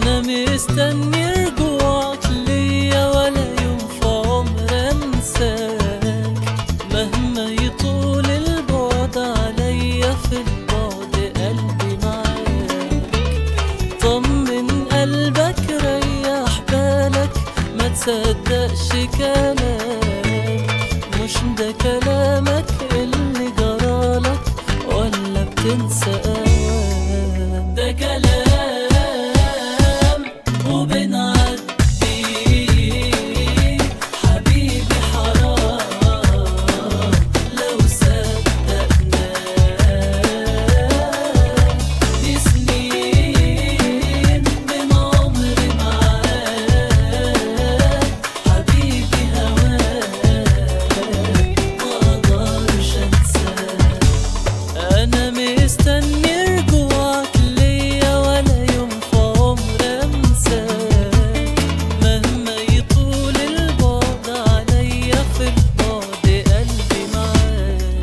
انا مستني رجوعك ليا ولا يوم في عمري انساك مهما يطول البعد عليا في البعد قلبي معاك طمن قلبك ريح بالك ما تصدقش كلام مش ده كلامك اللي جرالك ولا بتنسى أوام ده كلام وبنعدي حبيبي حرام لو صدقناك دي سنين من عمري معاك حبيبي هواك مقدرش انساك انا مستني رجوعك ليا ولا يوم في عمري انساك مهما يطول البعد عليا في البعد قلبي معاك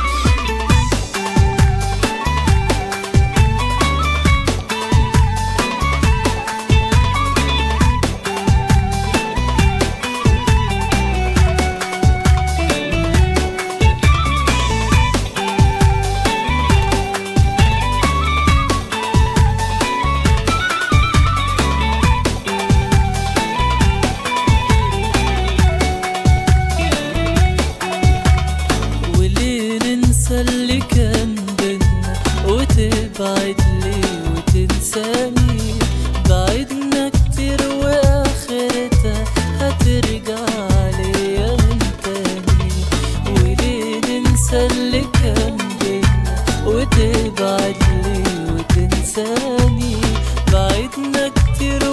وليه ننسى اللي كان بينا وتبعد ليه وتنساني بعدنا كتير واخرتها هترجع ليا من تاني وليه ننسى اللي كان بينا وتبعد ليه وتنساني بعدنا كتير